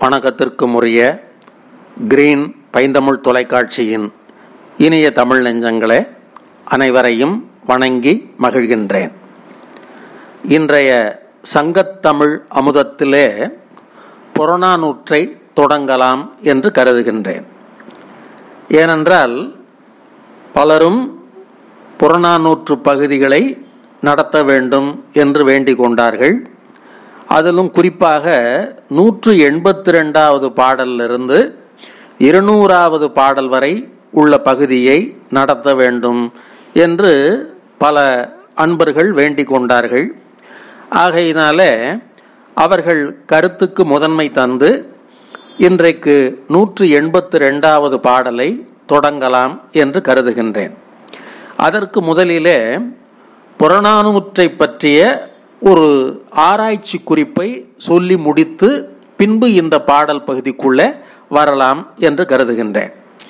வணக்கத்திற்கும் உரிய கிரீன் பைந்தமிழ் தொலைக்காட்சியின் இனிய தமிழ் நெஞ்சங்களே அனைவரையும் வணங்கி மகிழ்கின்றேன் இன்றைய சங்கத்தமிழ் அமுதத்திலே புறநானூற்றை தொடங்கலாம் என்று கருதுகின்றேன் ஏனென்றால் பலரும் புறநானூற்று பகுதிகளை நடத்த வேண்டும் என்று வேண்டிக் கொண்டார்கள் அதிலும் குறிப்பாக நூற்று எண்பத்தி ரெண்டாவது பாடலிலிருந்து இருநூறாவது பாடல் வரை உள்ள பகுதியை நடத்த வேண்டும் என்று பல அன்பர்கள் வேண்டிக் கொண்டார்கள் ஆகையினால அவர்கள் கருத்துக்கு முதன்மை தந்து இன்றைக்கு நூற்று எண்பத்தி ரெண்டாவது பாடலை தொடங்கலாம் என்று கருதுகின்றேன் அதற்கு முதலிலே புறநானூற்றை பற்றிய ஒரு ஆராய்ச்சி குறிப்பை சொல்லி முடித்து பின்பு இந்த பாடல் பகுதிக்குள்ளே வரலாம் என்று கருதுகின்றேன்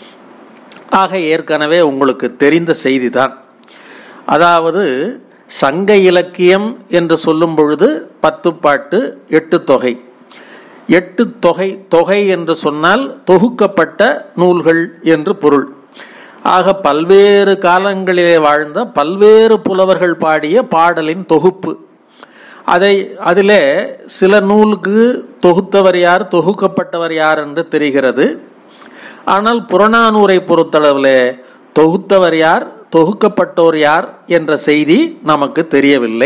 ஆக ஏற்கனவே உங்களுக்கு தெரிந்த செய்திதான் அதாவது சங்க இலக்கியம் என்று சொல்லும் பொழுது பத்து பாட்டு எட்டு தொகை எட்டு தொகை தொகை என்று சொன்னால் தொகுக்கப்பட்ட நூல்கள் என்று பொருள் ஆக பல்வேறு காலங்களிலே வாழ்ந்த பல்வேறு புலவர்கள் பாடிய பாடலின் தொகுப்பு அதை அதில் சில நூலுக்கு தொகுத்தவர் யார் தொகுக்கப்பட்டவர் யார் என்று தெரிகிறது ஆனால் புறநானூரை பொறுத்தளவில் தொகுத்தவர் யார் தொகுக்கப்பட்டோர் யார் என்ற செய்தி நமக்கு தெரியவில்லை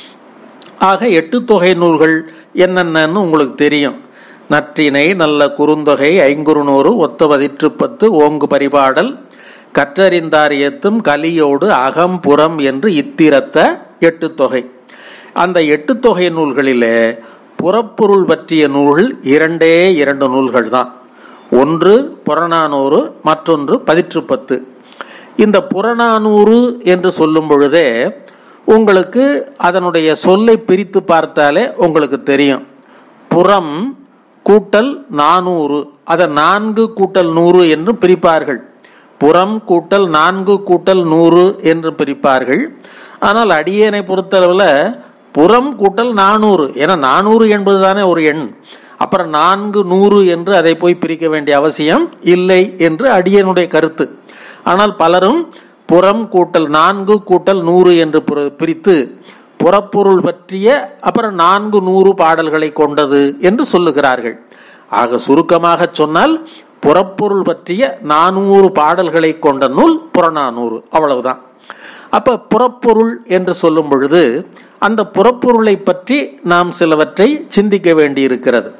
ஆக எட்டு தொகை நூல்கள் என்னென்னு உங்களுக்கு தெரியும் நற்றினை நல்ல குறுந்தொகை ஐங்குறுநூறு ஒத்த பதிற்று பத்து ஓங்கு பரிபாடல் கற்றறிந்தார் ஏத்தும் கலியோடு அகம் புறம் என்று இத்திரத்த எட்டு தொகை அந்த எட்டு தொகை நூல்களிலே புறப்பொருள் பற்றிய நூல்கள் இரண்டே இரண்டு நூல்கள் தான் ஒன்று புறநானூறு மற்றொன்று பதிற்று பத்து இந்த புறநானூறு என்று சொல்லும் பொழுதே உங்களுக்கு அதனுடைய சொல்லை பிரித்து பார்த்தாலே உங்களுக்கு தெரியும் புறம் கூட்டல் நானூறு அதை நான்கு கூட்டல் நூறு என்று பிரிப்பார்கள் புறம் கூட்டல் நான்கு கூட்டல் நூறு என்று பிரிப்பார்கள் ஆனால் அடியேனை பொறுத்தளவில் புறம் கூட்டல் நானூறு ஏன்னா நானூறு என்பது தானே ஒரு எண் அப்புறம் நான்கு நூறு என்று அதை போய் பிரிக்க வேண்டிய அவசியம் இல்லை என்று அடியனுடைய கருத்து ஆனால் பலரும் புறம் கூட்டல் நான்கு கூட்டல் நூறு என்று பிரித்து புறப்பொருள் பற்றிய அப்புறம் நான்கு நூறு பாடல்களை கொண்டது என்று சொல்லுகிறார்கள் ஆக சுருக்கமாக சொன்னால் புறப்பொருள் பற்றிய நானூறு பாடல்களை கொண்ட நூல் புறநானூறு அவ்வளவுதான் அப்ப புறப்பொருள் என்று சொல்லும் பொழுது அந்த புறப்பொருளை பற்றி நாம் சிலவற்றை சிந்திக்க வேண்டியிருக்கிறது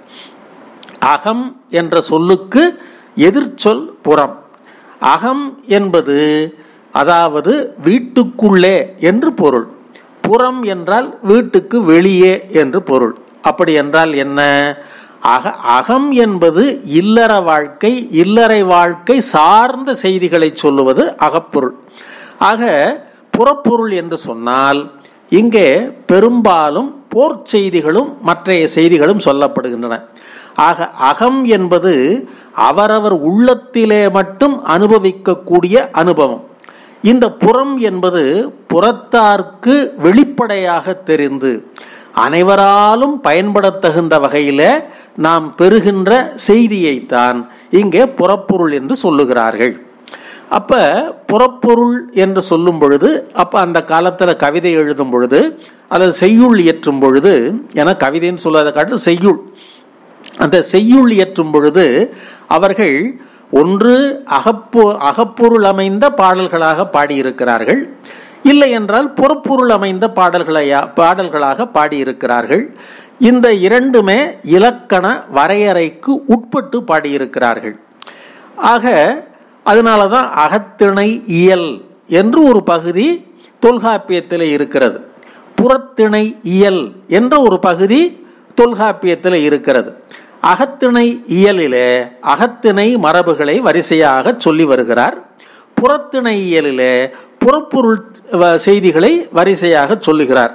அகம் என்ற சொல்லுக்கு எதிர்ச்சொல் புறம் அகம் என்பது அதாவது வீட்டுக்குள்ளே என்று பொருள் புறம் என்றால் வீட்டுக்கு வெளியே என்று பொருள் அப்படி என்றால் என்ன அக அகம் என்பது இல்லற வாழ்க்கை இல்லறை வாழ்க்கை சார்ந்த செய்திகளை சொல்லுவது அகப்பொருள் ஆக புறப்பொருள் என்று சொன்னால் இங்கே பெரும்பாலும் போர் செய்திகளும் மற்றைய செய்திகளும் சொல்லப்படுகின்றன ஆக அகம் என்பது அவரவர் உள்ளத்திலே மட்டும் அனுபவிக்கக்கூடிய அனுபவம் இந்த புறம் என்பது புறத்தார்க்கு வெளிப்படையாக தெரிந்து அனைவராலும் பயன்படத்தகுந்த வகையில நாம் பெறுகின்ற செய்தியைத்தான் இங்கே புறப்பொருள் என்று சொல்லுகிறார்கள் அப்ப புறப்பொருள் என்று சொல்லும் பொழுது அப்ப அந்த காலத்துல கவிதை எழுதும் பொழுது அல்லது செய்யுள் இயற்றும் பொழுது என கவிதைன்னு சொல்லாத காட்டு செய்யுள் அந்த செய்யுள் இயற்றும் பொழுது அவர்கள் ஒன்று அகப்பொ அகப்பொருள் அமைந்த பாடல்களாக பாடியிருக்கிறார்கள் இல்லை என்றால் புறப்பொருள் அமைந்த பாடல்களையா பாடல்களாக பாடியிருக்கிறார்கள் இந்த இரண்டுமே இலக்கண வரையறைக்கு உட்பட்டு பாடியிருக்கிறார்கள் ஆக அதனால தான் அகத்திணை இயல் என்று ஒரு பகுதி தொல்காப்பியத்தில் இருக்கிறது புறத்திணை இயல் என்ற ஒரு பகுதி தொல்காப்பியத்தில் இருக்கிறது அகத்திணை இயலிலே அகத்திணை மரபுகளை வரிசையாக சொல்லி வருகிறார் புறத்திணை இயலிலே புறப்பொருள் செய்திகளை வரிசையாக சொல்லுகிறார்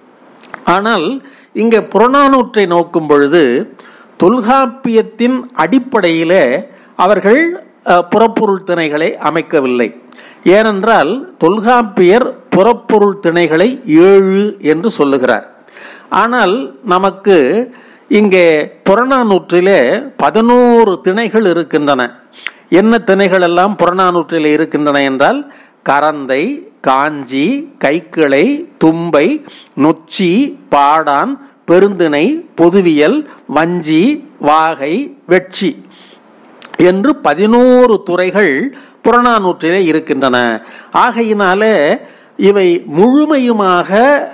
ஆனால் இங்கே புறநானூற்றை நோக்கும் பொழுது தொல்காப்பியத்தின் அடிப்படையிலே அவர்கள் புறப்பொருள் திணைகளை அமைக்கவில்லை ஏனென்றால் தொல்காப்பியர் புறப்பொருள் திணைகளை ஏழு என்று சொல்லுகிறார் ஆனால் நமக்கு இங்கே புறநானூற்றிலே பதினோரு திணைகள் இருக்கின்றன என்ன திணைகள் எல்லாம் புறநானூற்றிலே இருக்கின்றன என்றால் கரந்தை காஞ்சி கைக்கிளை தும்பை நொச்சி பாடான் பெருந்திணை பொதுவியல் வஞ்சி வாகை வெட்சி என்று பதினோரு துறைகள் புறநானூற்றிலே இருக்கின்றன ஆகையினாலே இவை முழுமையுமாக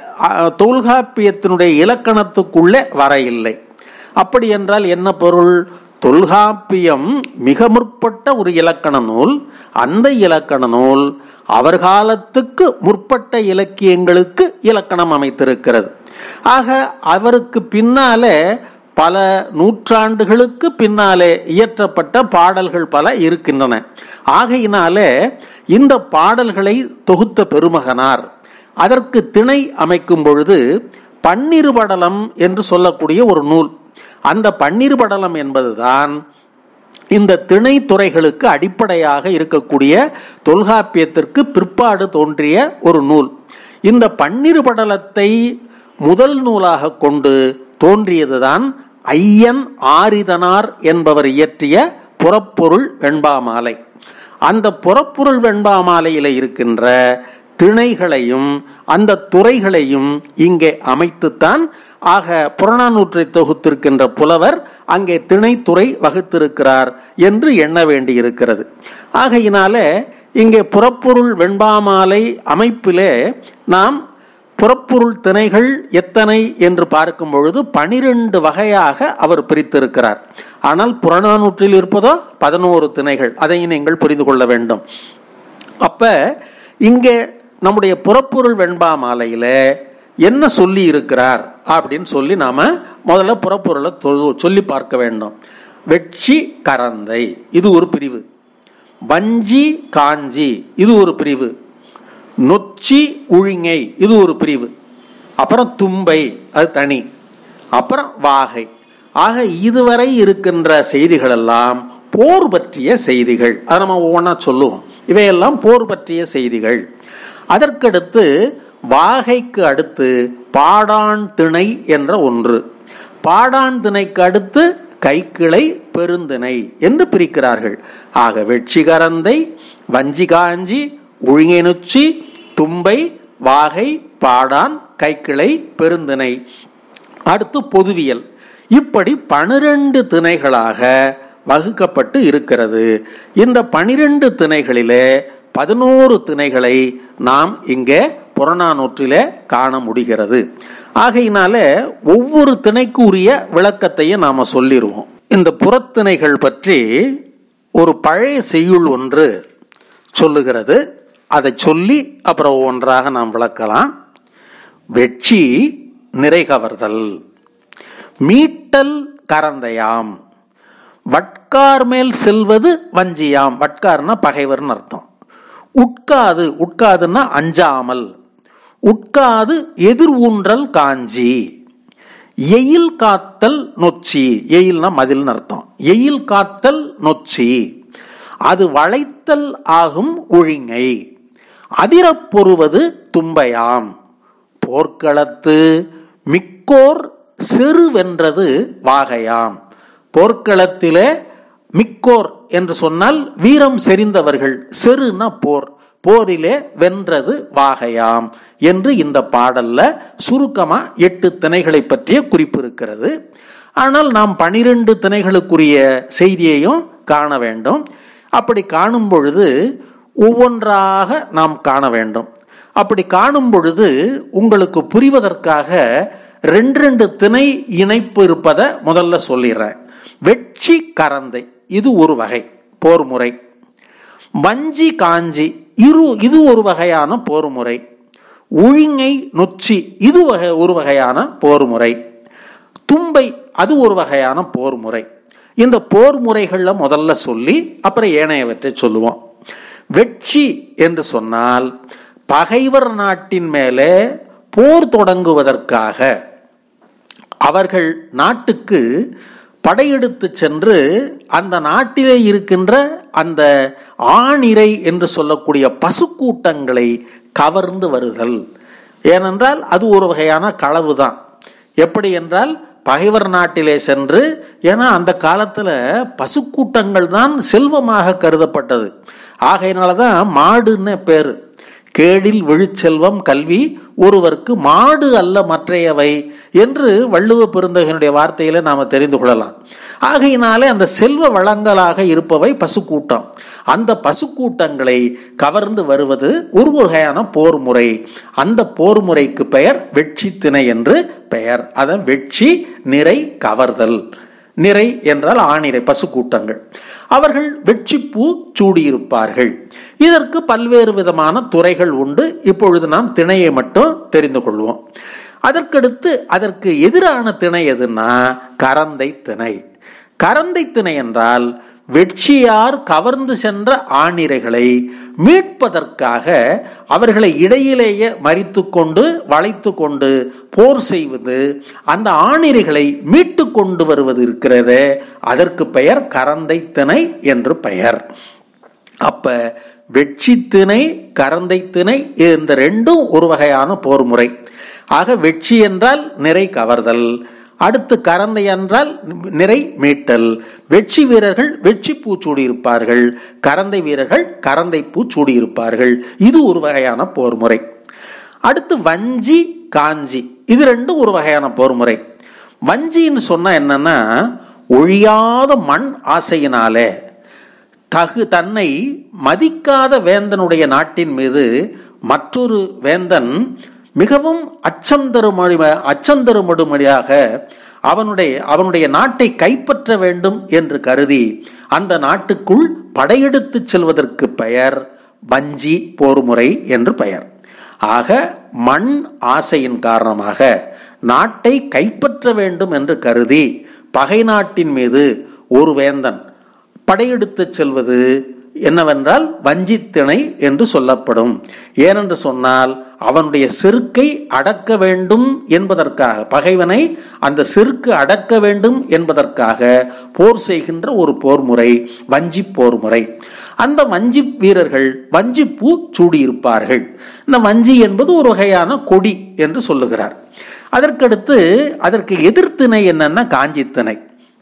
தொல்காப்பியத்தினுடைய இலக்கணத்துக்குள்ளே வர இல்லை அப்படி என்றால் என்ன பொருள் தொல்காப்பியம் மிக முற்பட்ட ஒரு இலக்கண நூல் அந்த இலக்கண நூல் அவர் காலத்துக்கு முற்பட்ட இலக்கியங்களுக்கு இலக்கணம் அமைத்திருக்கிறது ஆக அவருக்கு பின்னாலே பல நூற்றாண்டுகளுக்கு பின்னாலே இயற்றப்பட்ட பாடல்கள் பல இருக்கின்றன ஆகையினாலே இந்த பாடல்களை தொகுத்த பெருமகனார் அதற்கு திணை அமைக்கும் பொழுது பன்னிருபடலம் என்று சொல்லக்கூடிய ஒரு நூல் அந்த பன்னிருபடலம் என்பதுதான் இந்த திணை துறைகளுக்கு அடிப்படையாக இருக்கக்கூடிய தொல்காப்பியத்திற்கு பிற்பாடு தோன்றிய ஒரு நூல் இந்த பன்னிருபடலத்தை முதல் நூலாக கொண்டு தோன்றியதுதான் ஐயன் ஆரிதனார் என்பவர் இயற்றிய புறப்பொருள் வெண்பாமாலை அந்த புறப்பொருள் வெண்பாமாலையில் இருக்கின்ற திணைகளையும் அந்த துறைகளையும் இங்கே அமைத்துத்தான் ஆக புறநானூற்றை தொகுத்திருக்கின்ற புலவர் அங்கே திணைத்துறை வகுத்திருக்கிறார் என்று எண்ண வேண்டியிருக்கிறது ஆகையினால இங்கே புறப்பொருள் வெண்பாமாலை அமைப்பிலே நாம் புறப்பொருள் திணைகள் எத்தனை என்று பார்க்கும் பொழுது பனிரெண்டு வகையாக அவர் பிரித்திருக்கிறார் ஆனால் புறநானூற்றில் இருப்பதோ பதினோரு திணைகள் அதை நீங்கள் புரிந்து கொள்ள வேண்டும் அப்ப இங்கே நம்முடைய புறப்பொருள் வெண்பா மாலையில என்ன சொல்லி இருக்கிறார் அப்படின்னு சொல்லி நாம முதல்ல புறப்பொருளை சொல்லி பார்க்க வேண்டும் வெட்சி கரந்தை இது ஒரு பிரிவு வஞ்சி காஞ்சி இது ஒரு பிரிவு நொச்சி உழிங்கை இது ஒரு பிரிவு அப்புறம் தும்பை அது தனி அப்புறம் வாகை ஆக இதுவரை இருக்கின்ற செய்திகள் எல்லாம் போர் பற்றிய செய்திகள் அதை நம்ம ஒவ்வொன்றா சொல்லுவோம் இவையெல்லாம் போர் பற்றிய செய்திகள் அதற்கடுத்து வாகைக்கு அடுத்து பாடான் திணை என்ற ஒன்று பாடான் திணைக்கு அடுத்து கைக்கிளை பெருந்திணை என்று பிரிக்கிறார்கள் ஆக வெட்சிகரந்தை வஞ்சி காஞ்சி உழிங்கெனுச்சி தும்பை வாகை பாடான் கைக்கிளை பெருந்திணை அடுத்து பொதுவியல் இப்படி பனிரெண்டு திணைகளாக வகுக்கப்பட்டு இருக்கிறது இந்த பனிரெண்டு திணைகளிலே பதினோரு திணைகளை நாம் இங்கே புறநானூற்றிலே காண முடிகிறது ஆகையினால ஒவ்வொரு திணைக்கு உரிய விளக்கத்தையும் நாம சொல்லிடுவோம் இந்த புறத்திணைகள் பற்றி ஒரு பழைய செய்யுள் ஒன்று சொல்லுகிறது அதை சொல்லி அப்புறம் ஒன்றாக நாம் விளக்கலாம் வெட்சி நிறைகவர்தல் மீட்டல் கரந்தையாம் வட்கார் மேல் செல்வது வஞ்சியாம் வட்கார்னா பகைவர்னு அர்த்தம் உட்காது உட்காதுன்னா அஞ்சாமல் உட்காது எதிர் ஊன்றல் காஞ்சி எயில் காத்தல் நொச்சி எயில்னா மதில்னு அர்த்தம் எயில் காத்தல் நொச்சி அது வளைத்தல் ஆகும் ஒழுங்கை அதிரப் பொறுவது தும்பையாம் போர்க்களத்து மிக்கோர் செருவென்றது வாகையாம் போர்க்களத்திலே மிக்கோர் என்று சொன்னால் வீரம் செறிந்தவர்கள் செருனா போர் போரிலே வென்றது வாகையாம் என்று இந்த பாடல்ல சுருக்கமா எட்டு திணைகளை பற்றிய குறிப்பு இருக்கிறது ஆனால் நாம் பனிரெண்டு திணைகளுக்குரிய செய்தியையும் காண வேண்டும் அப்படி காணும் பொழுது ஒவ்வொன்றாக நாம் காண வேண்டும் அப்படி காணும் பொழுது உங்களுக்கு புரிவதற்காக ரெண்டு ரெண்டு திணை இணைப்பு இருப்பதை முதல்ல சொல்லிடுறேன் வெட்சி கரந்தை இது ஒரு வகை போர் முறை வஞ்சி காஞ்சி இரு இது ஒரு வகையான போர் முறை உழிங்கை நொச்சி இது வகை ஒரு வகையான போர் முறை தும்பை அது ஒரு வகையான போர் முறை இந்த போர் முறைகளில் முதல்ல சொல்லி அப்புறம் ஏனையவற்றை சொல்லுவோம் வெட்சி என்று சொன்னால் பகைவர் நாட்டின் மேலே போர் தொடங்குவதற்காக அவர்கள் நாட்டுக்கு படையெடுத்து சென்று அந்த நாட்டிலே இருக்கின்ற அந்த ஆணிரை என்று சொல்லக்கூடிய பசுக்கூட்டங்களை கவர்ந்து வருதல் ஏனென்றால் அது ஒரு வகையான களவு தான் எப்படி என்றால் பகைவர் நாட்டிலே சென்று ஏன்னா அந்த காலத்துல பசுக்கூட்டங்கள் தான் செல்வமாக கருதப்பட்டது ஆகையினால தான் மாடுன்னு பேரு கேடில் விழுச்செல்வம் கல்வி ஒருவருக்கு மாடு அல்ல மற்றையவை என்று வள்ளுவ பெருந்தகனுடைய வார்த்தையில நாம தெரிந்து கொள்ளலாம் ஆகையினாலே அந்த செல்வ வளங்களாக இருப்பவை பசுக்கூட்டம் அந்த பசுக்கூட்டங்களை கவர்ந்து வருவது ஒரு வகையான போர் முறை அந்த போர் முறைக்கு பெயர் வெட்சி திணை என்று பெயர் அதான் வெட்சி நிறை கவர்தல் நிறை என்றால் ஆணிரை பசுக்கூட்டங்கள் அவர்கள் வெற்றிப்பூ சூடியிருப்பார்கள் இதற்கு பல்வேறு விதமான துறைகள் உண்டு இப்பொழுது நாம் திணையை மட்டும் தெரிந்து கொள்வோம் அதற்கடுத்து அதற்கு எதிரான திணை எதுன்னா கரந்தை திணை கரந்தை திணை என்றால் வெட்சியார் கவர்ந்து சென்ற ஆணிரைகளை மீட்பதற்காக அவர்களை இடையிலேயே மறித்து கொண்டு வளைத்து கொண்டு போர் செய்வது அந்த ஆணிரைகளை மீட்டு கொண்டு வருவது இருக்கிறது அதற்கு பெயர் கரந்தை திணை என்று பெயர் அப்ப வெட்சி திணை கரந்தை திணை இந்த ரெண்டும் ஒரு வகையான போர் முறை ஆக வெட்சி என்றால் நிறை கவர்தல் அடுத்து கரந்தை என்றால் நிறை மீட்டல் வெற்றி வீரர்கள் வெற்றி பூ சூடியிருப்பார்கள் கரந்தை வீரர்கள் கரந்தை பூ சூடியிருப்பார்கள் இது ஒரு வகையான போர் முறை அடுத்து வஞ்சி காஞ்சி இது ரெண்டும் ஒரு வகையான போர் முறை வஞ்சின்னு சொன்னா என்னன்னா ஒழியாத மண் ஆசையினாலே தகு தன்னை மதிக்காத வேந்தனுடைய நாட்டின் மீது மற்றொரு வேந்தன் மிகவும் அச்சம் தருமொழி அச்சம் தருமொழியாக அவனுடைய அவனுடைய நாட்டை கைப்பற்ற வேண்டும் என்று கருதி அந்த நாட்டுக்குள் படையெடுத்து செல்வதற்கு பெயர் வஞ்சி போர்முறை என்று பெயர் ஆக மண் ஆசையின் காரணமாக நாட்டை கைப்பற்ற வேண்டும் என்று கருதி பகை நாட்டின் மீது ஒரு வேந்தன் படையெடுத்து செல்வது என்னவென்றால் வஞ்சித்திணை என்று சொல்லப்படும் ஏனென்று சொன்னால் அவனுடைய செருக்கை அடக்க வேண்டும் என்பதற்காக பகைவனை அந்த செருக்கு அடக்க வேண்டும் என்பதற்காக போர் செய்கின்ற ஒரு போர் முறை வஞ்சி போர் முறை அந்த வஞ்சி வீரர்கள் வஞ்சி பூ சூடியிருப்பார்கள் இந்த வஞ்சி என்பது ஒரு வகையான கொடி என்று சொல்லுகிறார் அதற்கடுத்து அதற்கு எதிர்த்திணை என்னன்னா காஞ்சித்திணை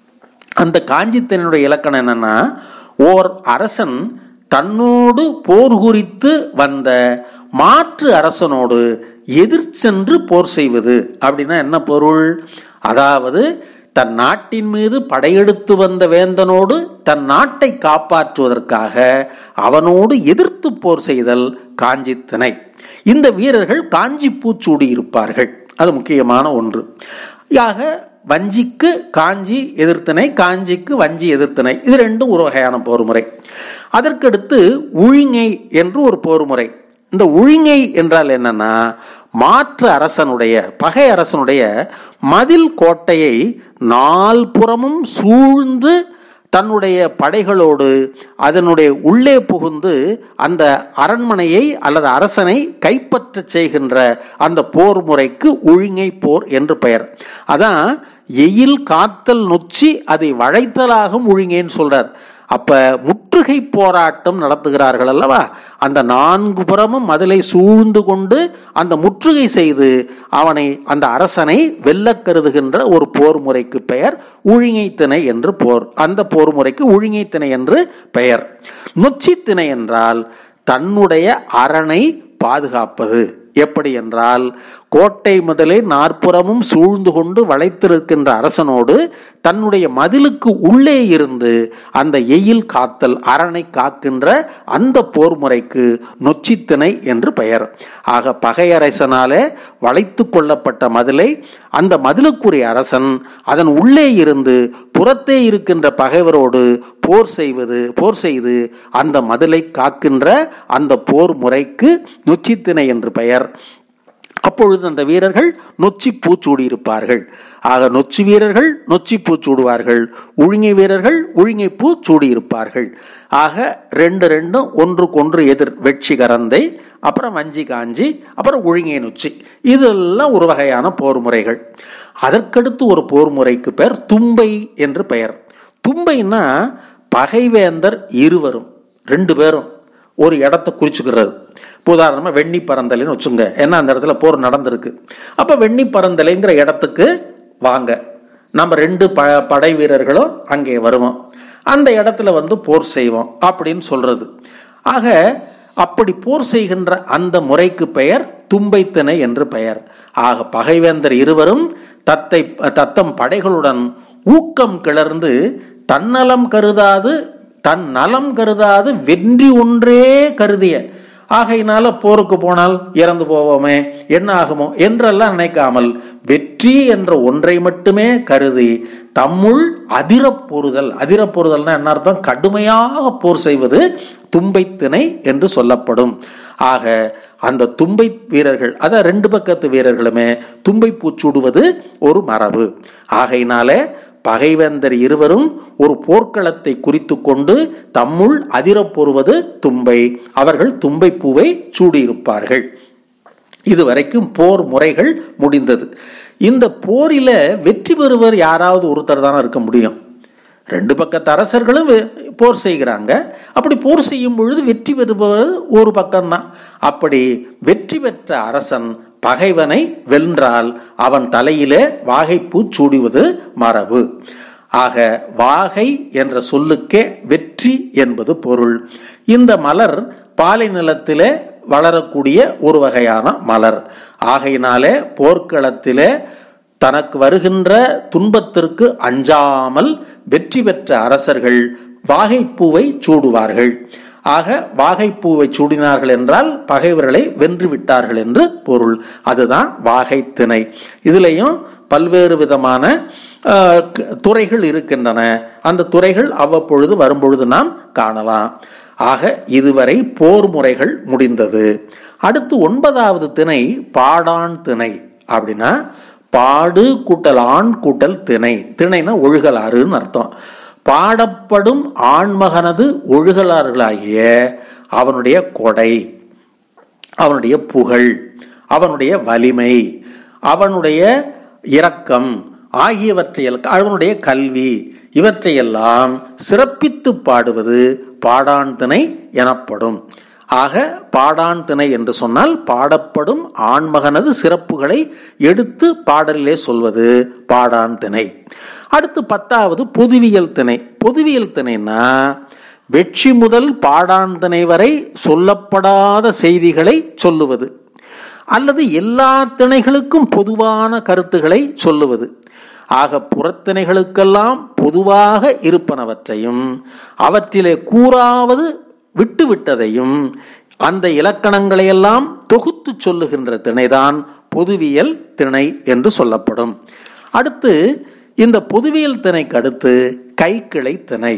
அந்த காஞ்சித்தினுடைய இலக்கணம் என்னன்னா ஓர் அரசன் தன்னோடு போர் குறித்து வந்த மாற்று அரசனோடு எதிர் சென்று போர் செய்வது அப்படின்னா என்ன பொருள் அதாவது தன் நாட்டின் மீது படையெடுத்து வந்த வேந்தனோடு தன் நாட்டை காப்பாற்றுவதற்காக அவனோடு எதிர்த்து போர் செய்தல் காஞ்சித்திணை இந்த வீரர்கள் காஞ்சி பூச்சூடி இருப்பார்கள் அது முக்கியமான ஒன்று ஆக வஞ்சிக்கு காஞ்சி எதிர்த்தனை காஞ்சிக்கு வஞ்சி எதிர்த்தனை இது ரெண்டும் ஒரு வகையான போர்முறை அதற்கடுத்து உழிங்கை என்று ஒரு போர்முறை இந்த உழிங்கை என்றால் என்னன்னா மாற்று அரசனுடைய பகை அரசனுடைய மதில் கோட்டையை நால்புறமும் சூழ்ந்து தன்னுடைய படைகளோடு அதனுடைய உள்ளே புகுந்து அந்த அரண்மனையை அல்லது அரசனை கைப்பற்ற செய்கின்ற அந்த போர் முறைக்கு ஒழுங்கை போர் என்று பெயர் அதான் எயில் காத்தல் நொச்சி அதை வளைத்தலாகும் ஒழுங்கேன்னு சொல்றார் அப்ப முற்றுகை போராட்டம் நடத்துகிறார்கள் அல்லவா அந்த நான்கு புறமும் மதிலை சூழ்ந்து கொண்டு அந்த முற்றுகை செய்து அவனை அந்த அரசனை வெல்ல கருதுகின்ற ஒரு போர் முறைக்கு பெயர் உழிங்கைத்திணை என்று போர் அந்த போர் முறைக்கு உழிங்கைத்திணை என்று பெயர் நொச்சித்திணை என்றால் தன்னுடைய அரணை பாதுகாப்பது எப்படி என்றால் கோட்டை முதலே நாற்புறமும் சூழ்ந்து கொண்டு வளைத்திருக்கின்ற அரசனோடு தன்னுடைய மதிலுக்கு உள்ளே இருந்து அந்த எயில் காத்தல் அரணை காக்கின்ற அந்த போர் முறைக்கு நொச்சித்திணை என்று பெயர் ஆக பகையரசனாலே வளைத்து கொள்ளப்பட்ட மதிலை அந்த மதிலுக்குரிய அரசன் அதன் உள்ளே இருந்து புறத்தே இருக்கின்ற பகைவரோடு போர் செய்வது போர் செய்து அந்த மதிலை காக்கின்ற அந்த போர் முறைக்கு நொச்சித்திணை என்று பெயர் அப்பொழுது அந்த வீரர்கள் நொச்சி பூச்சூடி இருப்பார்கள் ஆக நொச்சி வீரர்கள் நொச்சி பூ சூடுவார்கள் உழிங்கை வீரர்கள் உழிங்கை பூ சூடி இருப்பார்கள் ஆக ரெண்டு ரெண்டும் ஒன்றுக்கொன்று எதிர் வெட்சி கரந்தை அப்புறம் வஞ்சி காஞ்சி அப்புறம் உழிங்கை நொச்சி இதெல்லாம் ஒரு வகையான போர் முறைகள் அதற்கடுத்து ஒரு போர் முறைக்கு பெயர் தும்பை என்று பெயர் தும்பைன்னா பகைவேந்தர் இருவரும் ரெண்டு பேரும் ஒரு இடத்த குறிச்சுக்கிறது இப்போ உதாரணமாக வெண்ணி பரந்தலைன்னு வச்சுங்க ஏன்னா அந்த இடத்துல போர் நடந்திருக்கு அப்போ வெண்ணி பரந்தலைங்கிற இடத்துக்கு வாங்க நம்ம ரெண்டு ப படை வீரர்களும் அங்கே வருவோம் அந்த இடத்துல வந்து போர் செய்வோம் அப்படின்னு சொல்றது ஆக அப்படி போர் செய்கின்ற அந்த முறைக்கு பெயர் தும்பைத்திணை என்று பெயர் ஆக பகைவேந்தர் இருவரும் தத்தை தத்தம் படைகளுடன் ஊக்கம் கிளர்ந்து தன்னலம் கருதாது தன் நலம் கருதாது வென்றி ஒன்றே கருதிய ஆகையினால போருக்கு போனால் இறந்து போவோமே என்ன ஆகுமோ என்றெல்லாம் நினைக்காமல் வெற்றி என்ற ஒன்றை மட்டுமே கருதி தம்முள் அதிரப்போறுதல் அதிரப்போறுதல்னா என்ன அர்த்தம் கடுமையாக போர் செய்வது தும்பைத்திணை என்று சொல்லப்படும் ஆக அந்த தும்பை வீரர்கள் அதான் ரெண்டு பக்கத்து வீரர்களுமே தும்பை பூச்சூடுவது ஒரு மரபு ஆகையினாலே பகைவேந்தர் இருவரும் ஒரு போர்க்களத்தை குறித்து கொண்டு தம்முள் அதிரப்பொறுவது தும்பை அவர்கள் தும்பை பூவை சூடியிருப்பார்கள் இதுவரைக்கும் போர் முறைகள் முடிந்தது இந்த போரில வெற்றி பெறுவர் யாராவது ஒருத்தர் தானே இருக்க முடியும் ரெண்டு பக்கத்து அரசர்களும் போர் செய்கிறாங்க அப்படி போர் செய்யும் பொழுது வெற்றி பெறுபவர் ஒரு பக்கம்தான் அப்படி வெற்றி பெற்ற அரசன் பகைவனை வென்றால் அவன் தலையிலே வாகைப்பூ சூடுவது மரபு ஆக வாகை என்ற சொல்லுக்கே வெற்றி என்பது பொருள் இந்த மலர் பாலை நிலத்திலே வளரக்கூடிய ஒரு வகையான மலர் ஆகையினாலே போர்க்களத்திலே தனக்கு வருகின்ற துன்பத்திற்கு அஞ்சாமல் வெற்றி பெற்ற அரசர்கள் வாகைப்பூவை சூடுவார்கள் ஆக வாகைப்பூவை சூடினார்கள் என்றால் பகைவர்களை வென்று விட்டார்கள் என்று பொருள் அதுதான் வாகை திணை இதுலேயும் பல்வேறு விதமான துறைகள் இருக்கின்றன அந்த துறைகள் அவ்வப்பொழுது வரும்பொழுது நாம் காணலாம் ஆக இதுவரை போர் முறைகள் முடிந்தது அடுத்து ஒன்பதாவது திணை பாடான் திணை அப்படின்னா பாடு கூட்டல் ஆண் கூட்டல் திணை திணைனா ஒழுகலாறுன்னு அர்த்தம் பாடப்படும் ஆண்மகனது ஒழுகலாறுகளாகிய அவனுடைய கொடை அவனுடைய புகழ் அவனுடைய வலிமை அவனுடைய இரக்கம் ஆகியவற்றையெல்லாம் அவனுடைய கல்வி இவற்றையெல்லாம் சிறப்பித்து பாடுவது பாடான் திணை எனப்படும் ஆக பாடான் திணை என்று சொன்னால் பாடப்படும் ஆண்மகனது சிறப்புகளை எடுத்து பாடலிலே சொல்வது பாடான் திணை அடுத்து பத்தாவது பொதுவியல் திணை பொதுவியல் திணைனா வெற்றி முதல் பாடான் திணை வரை சொல்லப்படாத செய்திகளை சொல்லுவது அல்லது எல்லா திணைகளுக்கும் பொதுவான கருத்துக்களை சொல்லுவது ஆக புறத்திணைகளுக்கெல்லாம் பொதுவாக இருப்பனவற்றையும் அவற்றிலே கூறாவது விட்டுவிட்டதையும் அந்த இலக்கணங்களையெல்லாம் தொகுத்து சொல்லுகின்ற திணைதான் பொதுவியல் திணை என்று சொல்லப்படும் அடுத்து இந்த பொதுவியல் திணைக்கு அடுத்து கைக்கிளை திணை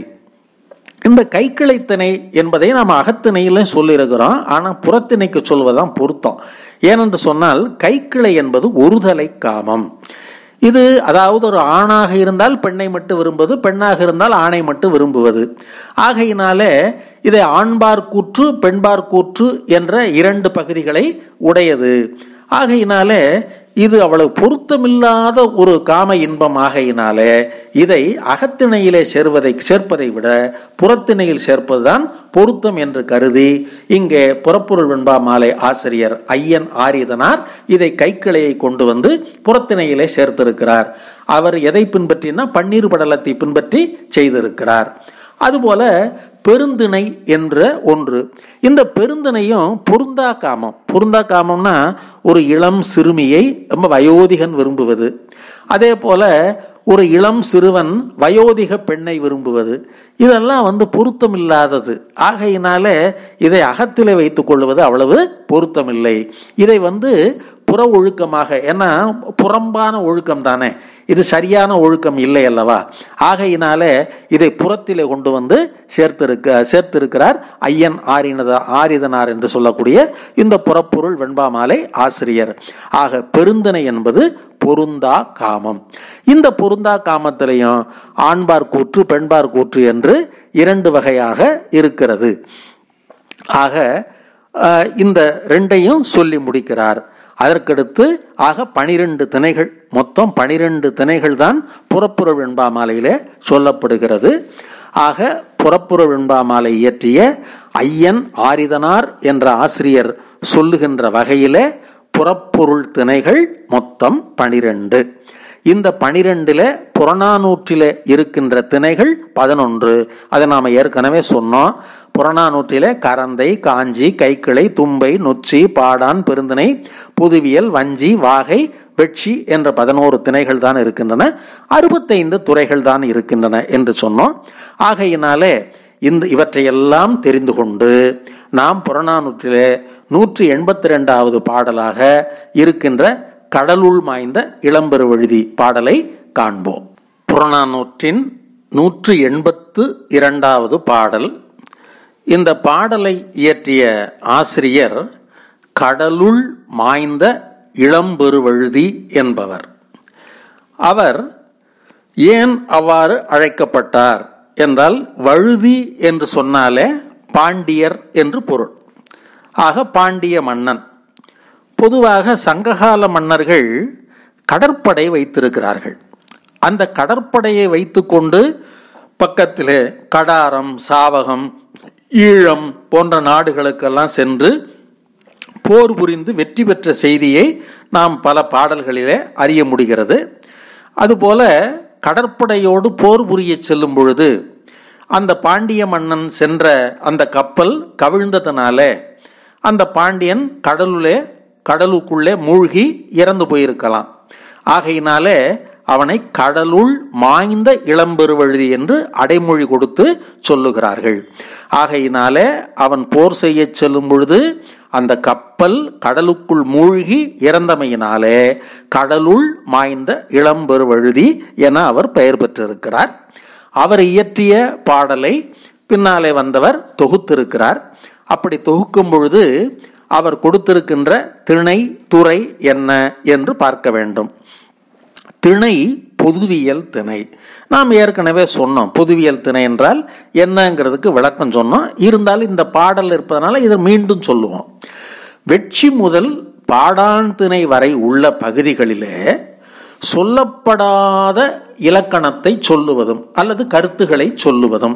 இந்த கைக்கிளை திணை என்பதை நாம் அகத்திணையில சொல்லியிருக்கிறோம் ஆனால் புறத்திணைக்கு சொல்வதுதான் பொருத்தம் ஏனென்று சொன்னால் கைக்கிளை என்பது ஒருதலை காமம் இது அதாவது ஒரு ஆணாக இருந்தால் பெண்ணை மட்டும் விரும்புவது பெண்ணாக இருந்தால் ஆணை மட்டும் விரும்புவது ஆகையினாலே இதை ஆண்பார் கூற்று பெண்பார் கூற்று என்ற இரண்டு பகுதிகளை உடையது ஆகையினாலே இது அவ்வளவு பொருத்தமில்லாத ஒரு காம இன்பம் ஆகையினாலே இதை அகத்திணையிலே சேர்வதை சேர்ப்பதை விட புறத்திணையில் சேர்ப்பதுதான் பொருத்தம் என்று கருதி இங்கே புறப்பொருள் வெண்பா மாலை ஆசிரியர் ஐயன் ஆரியதனார் இதை கைக்கிளையை கொண்டு வந்து புறத்திணையிலே சேர்த்திருக்கிறார் அவர் எதை பின்பற்றினா பன்னீர் படலத்தை பின்பற்றி செய்திருக்கிறார் அதுபோல பெருந்திணை என்ற ஒன்று இந்த பெருந்திணையும் பொருந்தா காமம் பொருந்தா காமம்னா ஒரு இளம் சிறுமியை ரொம்ப வயோதிகன் விரும்புவது அதே போல ஒரு இளம் சிறுவன் வயோதிக பெண்ணை விரும்புவது இதெல்லாம் வந்து பொருத்தம் இல்லாதது ஆகையினால இதை அகத்திலே வைத்துக் கொள்வது அவ்வளவு பொருத்தமில்லை இதை வந்து புற ஒழுக்கமாக ஏன்னா புறம்பான ஒழுக்கம் தானே இது சரியான ஒழுக்கம் இல்லை அல்லவா ஆகையினால இதை புறத்திலே கொண்டு வந்து சேர்த்திருக்க சேர்த்திருக்கிறார் ஐயன் ஆரினத ஆரிதனார் என்று சொல்லக்கூடிய இந்த புறப்பொருள் வெண்பாமாலை ஆசிரியர் ஆக பெருந்தனை என்பது பொருந்தா காமம் இந்த பொருந்தா காமத்திலையும் ஆண்பார் கூற்று பெண்பார் கூற்று என்று இரண்டு வகையாக இருக்கிறது ஆக இந்த ரெண்டையும் சொல்லி முடிக்கிறார் அதற்கடுத்து ஆக பனிரெண்டு திணைகள் மொத்தம் பனிரெண்டு திணைகள் தான் புறப்புற வெண்பா மாலையிலே சொல்லப்படுகிறது ஆக புறப்புற வெண்பா மாலை இயற்றிய ஐயன் ஆரிதனார் என்ற ஆசிரியர் சொல்லுகின்ற வகையிலே புறப்பொருள் திணைகள் மொத்தம் பனிரெண்டு இந்த பனிரெண்டுல புறநானூற்றில இருக்கின்ற திணைகள் பதினொன்று அதை நாம ஏற்கனவே சொன்னோம் புறநானூற்றில கரந்தை காஞ்சி கைக்கிளை தும்பை நொச்சி பாடான் பெருந்திணை புதுவியல் வஞ்சி வாகை வெட்சி என்ற பதினோரு திணைகள் தான் இருக்கின்றன அறுபத்தைந்து துறைகள் தான் இருக்கின்றன என்று சொன்னோம் ஆகையினாலே இந்த இவற்றையெல்லாம் தெரிந்து கொண்டு நாம் புறநானூற்றிலே நூற்றி எண்பத்தி ரெண்டாவது பாடலாக இருக்கின்ற கடலுள் மாய்ந்த இளம்பெருவழுதி பாடலை காண்போம் புறநானூற்றின் நூற்று எண்பத்து இரண்டாவது பாடல் இந்த பாடலை இயற்றிய ஆசிரியர் கடலுள் மாய்ந்த இளம்பெருவழுதி என்பவர் அவர் ஏன் அவ்வாறு அழைக்கப்பட்டார் என்றால் வழுதி என்று சொன்னாலே பாண்டியர் என்று பொருள் ஆக பாண்டிய மன்னன் பொதுவாக சங்ககால மன்னர்கள் கடற்படை வைத்திருக்கிறார்கள் அந்த கடற்படையை வைத்துக்கொண்டு பக்கத்திலே கடாரம் சாவகம் ஈழம் போன்ற நாடுகளுக்கெல்லாம் சென்று போர் புரிந்து வெற்றி பெற்ற செய்தியை நாம் பல பாடல்களிலே அறிய முடிகிறது அதுபோல கடற்படையோடு போர் புரிய செல்லும் பொழுது அந்த பாண்டிய மன்னன் சென்ற அந்த கப்பல் கவிழ்ந்ததுனால அந்த பாண்டியன் கடலுளே கடலுக்குள்ளே மூழ்கி இறந்து போயிருக்கலாம் ஆகையினாலே அவனை கடலுள் மாய்ந்த இளம்பெருவழுதி என்று அடைமொழி கொடுத்து சொல்லுகிறார்கள் ஆகையினாலே அவன் போர் செய்ய செல்லும் பொழுது அந்த கப்பல் கடலுக்குள் மூழ்கி இறந்தமையினாலே கடலுள் மாய்ந்த இளம்பெருவழுதி என அவர் பெயர் பெற்றிருக்கிறார் அவர் இயற்றிய பாடலை பின்னாலே வந்தவர் தொகுத்திருக்கிறார் அப்படி தொகுக்கும் பொழுது அவர் கொடுத்திருக்கின்ற திணை துறை என்ன என்று பார்க்க வேண்டும் திணை பொதுவியல் திணை நாம் ஏற்கனவே சொன்னோம் பொதுவியல் திணை என்றால் என்னங்கிறதுக்கு விளக்கம் சொன்னோம் இருந்தாலும் இந்த பாடல் இருப்பதனால இதை மீண்டும் சொல்லுவோம் வெற்றி முதல் பாடான் திணை வரை உள்ள பகுதிகளிலே சொல்லப்படாத இலக்கணத்தை சொல்லுவதும் அல்லது கருத்துக்களை சொல்லுவதும்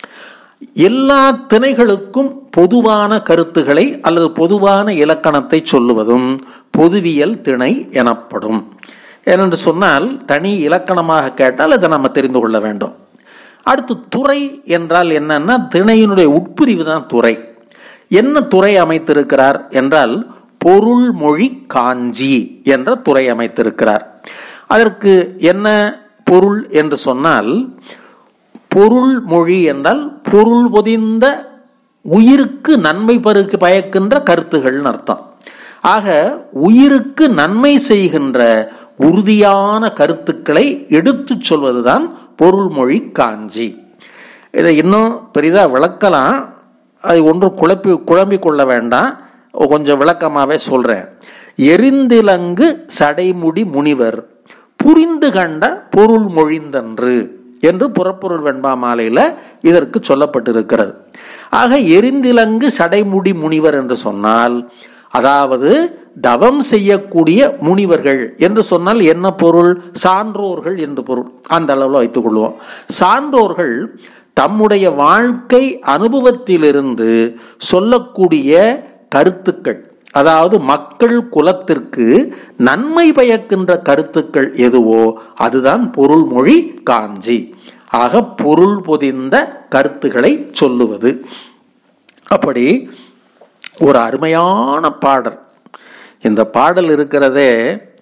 எல்லா திணைகளுக்கும் பொதுவான கருத்துக்களை அல்லது பொதுவான இலக்கணத்தை சொல்லுவதும் பொதுவியல் திணை எனப்படும் ஏனென்று சொன்னால் தனி இலக்கணமாக கேட்டால் அதை நம்ம தெரிந்து கொள்ள வேண்டும் அடுத்து துறை என்றால் என்னன்னா திணையினுடைய உட்பிரிவு தான் துறை என்ன துறை அமைத்திருக்கிறார் என்றால் பொருள் மொழி காஞ்சி என்ற துறை அமைத்திருக்கிறார் அதற்கு என்ன பொருள் என்று சொன்னால் பொருள் மொழி என்றால் பொருள் பொதிந்த உயிருக்கு நன்மை பருக்கு பயக்கின்ற கருத்துகள்னு அர்த்தம் ஆக உயிருக்கு நன்மை செய்கின்ற உறுதியான கருத்துக்களை எடுத்து சொல்வதுதான் பொருள்மொழி காஞ்சி இதை இன்னும் பெரிதாக விளக்கலாம் அது ஒன்றும் குழப்பி குழம்பிக் கொள்ள வேண்டாம் கொஞ்சம் விளக்கமாகவே சொல்கிறேன் எரிந்திலங்கு சடைமுடி முனிவர் புரிந்து கண்ட பொருள் மொழிந்தன்று என்று புறப்பொருள் வெண்பா மாலையில் இதற்கு சொல்லப்பட்டிருக்கிறது ஆக எரிந்திலங்கு சடைமுடி முனிவர் என்று சொன்னால் அதாவது தவம் செய்யக்கூடிய முனிவர்கள் என்று சொன்னால் என்ன பொருள் சான்றோர்கள் என்று பொருள் அந்த அளவில் வைத்துக் கொள்வோம் சான்றோர்கள் தம்முடைய வாழ்க்கை அனுபவத்திலிருந்து சொல்லக்கூடிய கருத்துக்கள் அதாவது மக்கள் குலத்திற்கு நன்மை பயக்கின்ற கருத்துக்கள் எதுவோ அதுதான் பொருள்மொழி காஞ்சி ஆக பொருள் பொதிந்த கருத்துக்களை சொல்லுவது அப்படி ஒரு அருமையான பாடல் இந்த பாடல் இருக்கிறதே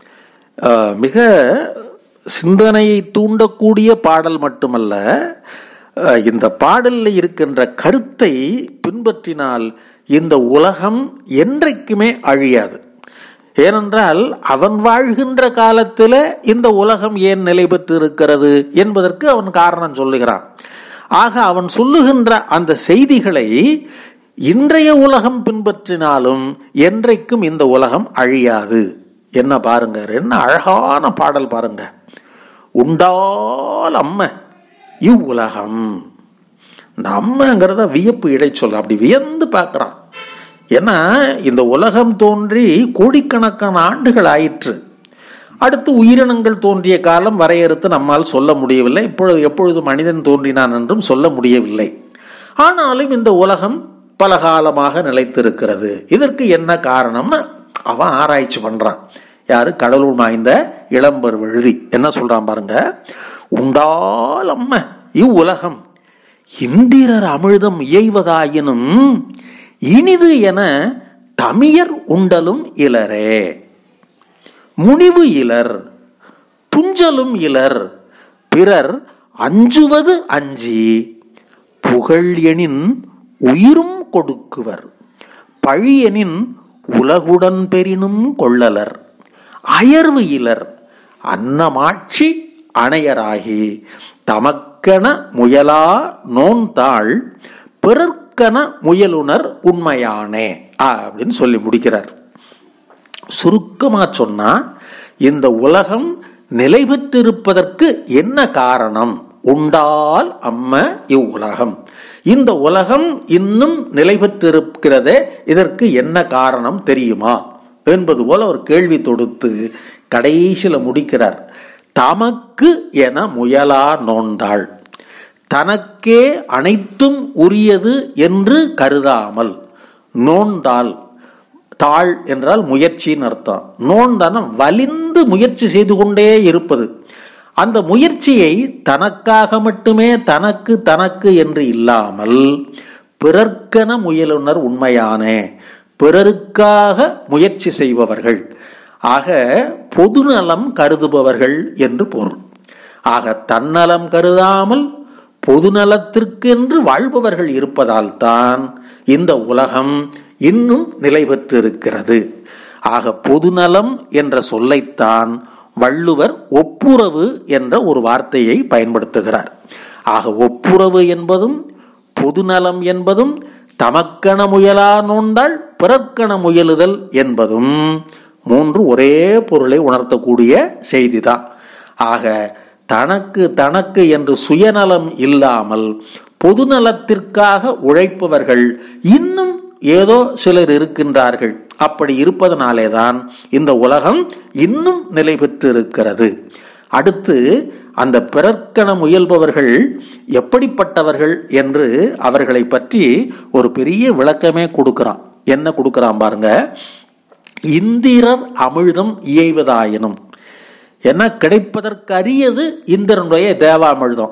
மிக சிந்தனையை தூண்டக்கூடிய பாடல் மட்டுமல்ல இந்த பாடலில் இருக்கின்ற கருத்தை பின்பற்றினால் இந்த உலகம் என்றைக்குமே அழியாது ஏனென்றால் அவன் வாழ்கின்ற காலத்தில் இந்த உலகம் ஏன் நிலை பெற்று இருக்கிறது என்பதற்கு அவன் காரணம் சொல்லுகிறான் ஆக அவன் சொல்லுகின்ற அந்த செய்திகளை இன்றைய உலகம் பின்பற்றினாலும் என்றைக்கும் இந்த உலகம் அழியாது என்ன பாருங்க என்ன அழகான பாடல் பாருங்க உண்டால் அம்ம இவ்வுலகம் இந்த அம்மங்கிறத வியப்பு இடைச்சொல் அப்படி வியந்து பார்க்குறான் ஏன்னா இந்த உலகம் தோன்றி கோடிக்கணக்கான ஆண்டுகள் ஆயிற்று அடுத்து உயிரினங்கள் தோன்றிய காலம் வரையறுத்து நம்மால் சொல்ல முடியவில்லை இப்பொழுது எப்பொழுது மனிதன் தோன்றினான் என்றும் சொல்ல முடியவில்லை ஆனாலும் இந்த உலகம் பல காலமாக நிலைத்திருக்கிறது இதற்கு என்ன காரணம்னு அவன் ஆராய்ச்சி பண்றான் யாரு கடலூர் மாய்ந்த இளம்பர் எழுதி என்ன சொல்றான் பாருங்க உண்டால் அம்ம இவ்வுலகம் இந்திரர் அமிழ்தம் இயைவதாயினும் இனிது என தமியர் உண்டலும் இலரே முனிவு இலர் துஞ்சலும் இலர் பிறர் அஞ்சுவது அஞ்சி புகழ் எனின் உயிரும் கொடுக்குவர் பழியெனின் உலகுடன் பெரினும் கொள்ளலர் அயர்வு இலர் அன்னமாட்சி அணையராகி தமக்கென முயலா நோன்தாள் பிறர்க்கென முயலுனர் உண்மையானே அப்படின்னு சொல்லி முடிக்கிறார் சுருக்கமா சொன்னா இந்த உலகம் நிலை பெற்றிருப்பதற்கு என்ன காரணம் உண்டால் அம்ம இவ்வுலகம் இந்த உலகம் இன்னும் நிலை பெற்றிருக்கிறதே இதற்கு என்ன காரணம் தெரியுமா என்பது போல ஒரு கேள்வி தொடுத்து கடைசியில் முடிக்கிறார் தமக்கு என முயலா நோண்டாள் தனக்கே அனைத்தும் உரியது என்று கருதாமல் நோண்டால் தாழ் என்றால் முயற்சின்னு அர்த்தம் நோண்டான வலிந்து முயற்சி செய்து கொண்டே இருப்பது அந்த முயற்சியை தனக்காக மட்டுமே தனக்கு தனக்கு என்று இல்லாமல் பிறர்க்கென முயலுனர் உண்மையானே பிறருக்காக முயற்சி செய்பவர்கள் ஆக பொதுநலம் கருதுபவர்கள் என்று பொருள் ஆக தன்னலம் கருதாமல் பொதுநலத்திற்கென்று வாழ்பவர்கள் இருப்பதால் தான் இந்த உலகம் இன்னும் நிலை பெற்றிருக்கிறது ஆக பொதுநலம் என்ற சொல்லைத்தான் வள்ளுவர் ஒப்புரவு என்ற ஒரு வார்த்தையை பயன்படுத்துகிறார் ஆக ஒப்புரவு என்பதும் பொதுநலம் என்பதும் தமக்கண முயலா நோண்டால் பிறக்கண முயலுதல் என்பதும் மூன்று ஒரே பொருளை உணர்த்தக்கூடிய செய்திதான் ஆக தனக்கு தனக்கு என்று சுயநலம் இல்லாமல் பொதுநலத்திற்காக உழைப்பவர்கள் இன்னும் ஏதோ சிலர் இருக்கின்றார்கள் அப்படி இருப்பதனாலே தான் இந்த உலகம் இன்னும் நிலை பெற்று இருக்கிறது அடுத்து அந்த பிறர்க்கண முயல்பவர்கள் எப்படிப்பட்டவர்கள் என்று அவர்களை பற்றி ஒரு பெரிய விளக்கமே கொடுக்கிறான் என்ன கொடுக்கிறான் பாருங்க இந்திரர் அமிழ்தம் இயைவதாயினும் என்ன கிடைப்பதற்கு அரியது இந்திரனுடைய தேவாமிழ்தம்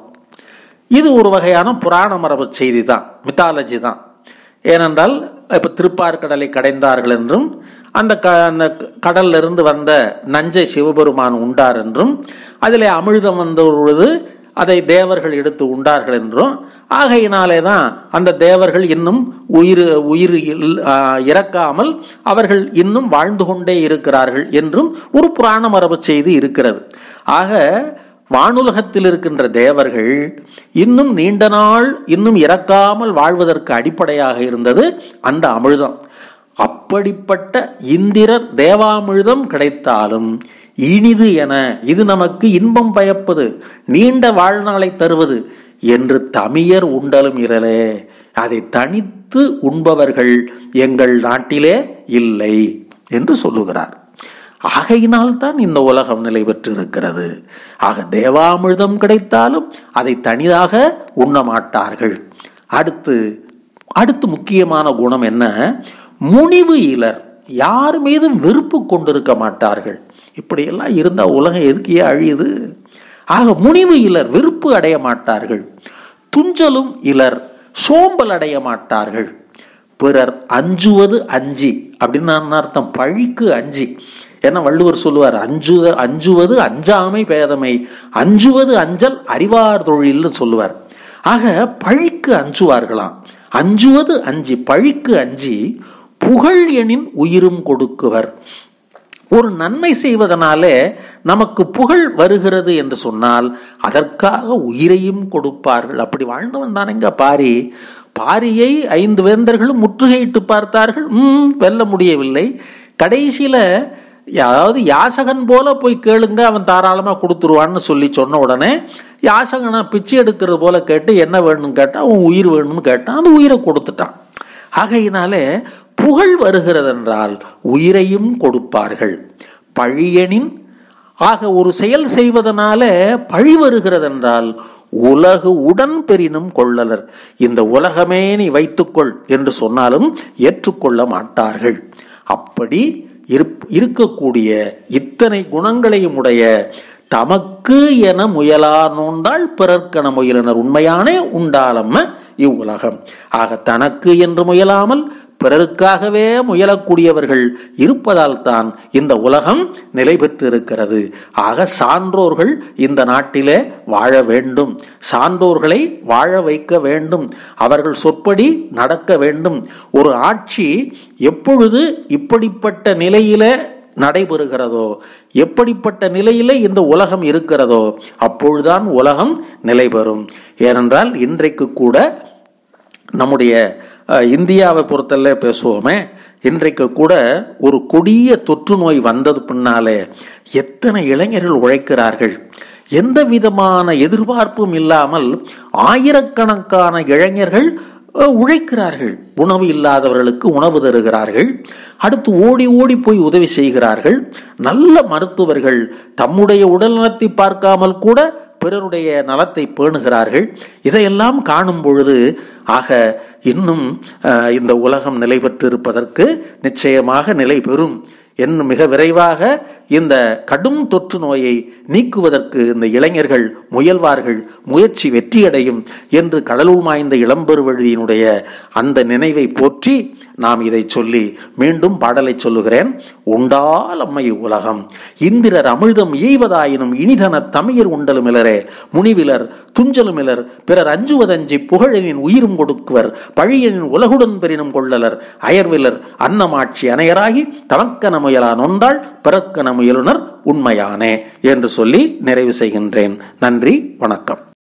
இது ஒரு வகையான புராண மரபு செய்தி தான் மித்தாலஜி தான் ஏனென்றால் இப்போ திருப்பார்கடலை கடைந்தார்கள் என்றும் அந்த க அந்த கடல்ல இருந்து வந்த நஞ்சை சிவபெருமான் உண்டார் என்றும் அதில் அமிழ்தம் வந்த பொழுது அதை தேவர்கள் எடுத்து உண்டார்கள் என்றும் ஆகையினாலே தான் அந்த தேவர்கள் இன்னும் உயிர் உயிர் இறக்காமல் அவர்கள் இன்னும் வாழ்ந்து கொண்டே இருக்கிறார்கள் என்றும் ஒரு புராண மரபு செய்தி இருக்கிறது ஆக வானுலகத்தில் இருக்கின்ற தேவர்கள் இன்னும் நீண்ட நாள் இன்னும் இறக்காமல் வாழ்வதற்கு அடிப்படையாக இருந்தது அந்த அமிழ்தம் அப்படிப்பட்ட இந்திரர் தேவாமிழ்தம் கிடைத்தாலும் இனிது என இது நமக்கு இன்பம் பயப்பது நீண்ட வாழ்நாளை தருவது என்று தமியர் உண்டலும் இரலே அதை தனித்து உண்பவர்கள் எங்கள் நாட்டிலே இல்லை என்று சொல்லுகிறார் ஆகையினால் தான் இந்த உலகம் நிலை பெற்றிருக்கிறது ஆக தேவாமிர்தம் கிடைத்தாலும் அதை தனிதாக உண்ண மாட்டார்கள் அடுத்து அடுத்து முக்கியமான குணம் என்ன முனிவு இலர் யார் மீதும் வெறுப்பு கொண்டிருக்க மாட்டார்கள் இப்படியெல்லாம் இருந்தால் உலகம் எதுக்கே அழியுது ஆக முனிவு இலர் வெறுப்பு அடைய மாட்டார்கள் துஞ்சலும் இலர் சோம்பல் அடைய மாட்டார்கள் பிறர் அஞ்சுவது அஞ்சி அப்படின்னு அர்த்தம் பழிக்கு அஞ்சி ஏன்னா வள்ளுவர் சொல்லுவார் அஞ்சு அஞ்சுவது அஞ்சாமை பேதமை அஞ்சுவது அஞ்சல் அறிவார் தொழில்னு சொல்லுவார் ஆக பழிக்கு அஞ்சுவார்களாம் அஞ்சுவது அஞ்சி பழிக்கு அஞ்சி புகழ் எனின் உயிரும் கொடுக்குவர் ஒரு நன்மை செய்வதனாலே நமக்கு புகழ் வருகிறது என்று சொன்னால் அதற்காக உயிரையும் கொடுப்பார்கள் அப்படி வாழ்ந்தவன் தானேங்க பாரி பாரியை ஐந்து வேந்தர்களும் முற்றுகையிட்டு பார்த்தார்கள் ம் வெல்ல முடியவில்லை கடைசியில அதாவது யாசகன் போல போய் கேளுங்க அவன் தாராளமாக கொடுத்துருவான்னு சொல்லி சொன்ன உடனே யாசகனை பிச்சை எடுக்கிறது போல கேட்டு என்ன வேணும்னு கேட்டால் அவன் உயிர் வேணும்னு கேட்டான் அந்த உயிரை கொடுத்துட்டான் ஆகையினாலே புகழ் வருகிறது என்றால் உயிரையும் கொடுப்பார்கள் பழியனின் ஆக ஒரு செயல் செய்வதனால பழி வருகிறது என்றால் உலகு உடன் பெரினும் கொள்ளலர் இந்த உலகமே நீ வைத்துக்கொள் என்று சொன்னாலும் ஏற்றுக்கொள்ள மாட்டார்கள் அப்படி இருப்- இருக்கக்கூடிய இத்தனை குணங்களையும் உடைய தமக்கு என முயலா நோண்டால் பிறர்க்கென முயலினர் உண்மையானே உண்டாலம்ம இவ்வுலகம் ஆக தனக்கு என்று முயலாமல் பிறருக்காகவே முயலக்கூடியவர்கள் இருப்பதால் தான் இந்த உலகம் நிலை பெற்றிருக்கிறது ஆக சான்றோர்கள் இந்த நாட்டிலே வாழ வேண்டும் சான்றோர்களை வாழ வைக்க வேண்டும் அவர்கள் சொற்படி நடக்க வேண்டும் ஒரு ஆட்சி எப்பொழுது இப்படிப்பட்ட நிலையில நடைபெறுகிறதோ எப்படிப்பட்ட நிலையில இந்த உலகம் இருக்கிறதோ அப்பொழுதுதான் உலகம் நிலை பெறும் ஏனென்றால் இன்றைக்கு கூட நம்முடைய அஹ், இந்தியாவை பொறுத்தல்ல பேசுவோமே இன்றைக்கு கூட ஒரு கொடிய தொற்று நோய் வந்தது பின்னாலே எத்தனை இளைஞர்கள் உழைக்கிறார்கள் எந்த விதமான எதிர்பார்ப்பும் இல்லாமல் ஆயிரக்கணக்கான இளைஞர்கள் அஹ், உழைக்கிறார்கள் உணவு இல்லாதவர்களுக்கு உணவு தருகிறார்கள் அடுத்து ஓடி ஓடி போய் உதவி செய்கிறார்கள் நல்ல மருத்துவர்கள் தம்முடைய உடல்நலத்தை பார்க்காமல் கூட பிறருடைய நலத்தை பேணுகிறார்கள் இதையெல்லாம் காணும் பொழுது ஆக இன்னும் அஹ், இந்த உலகம் நிலை பெற்றிருப்பதற்கு நிச்சயமாக நிலை பெறும் இன்னும் மிக விரைவாக இந்த கடும் தொற்று நோயை நீக்குவதற்கு இந்த இளைஞர்கள் முயல்வார்கள் முயற்சி வெற்றியடையும் என்று கடலுள் மாய்ந்த இளம்பெருவழியினுடைய அந்த நினைவை போற்றி நாம் இதை சொல்லி மீண்டும் பாடலை சொல்லுகிறேன் உண்டால் அம்மை உலகம் இந்திரர் அமிழ்தம் இயைவதாயினும் இனிதன தமியர் உண்டலுமிலரே முனிவிலர் துஞ்சலுமிலர் பிறர் அஞ்சுவதஞ்சி புகழனின் உயிரும் கொடுக்குவர் பழியனின் உலகுடன் பெரினும் கொள்ளலர் அயர்விலர் அன்னமாட்சி அனையராகி தமக்கன முயலா நொந்தாள் பிறக்கன முயலுனர் உண்மையானே என்று சொல்லி நிறைவு செய்கின்றேன் நன்றி வணக்கம்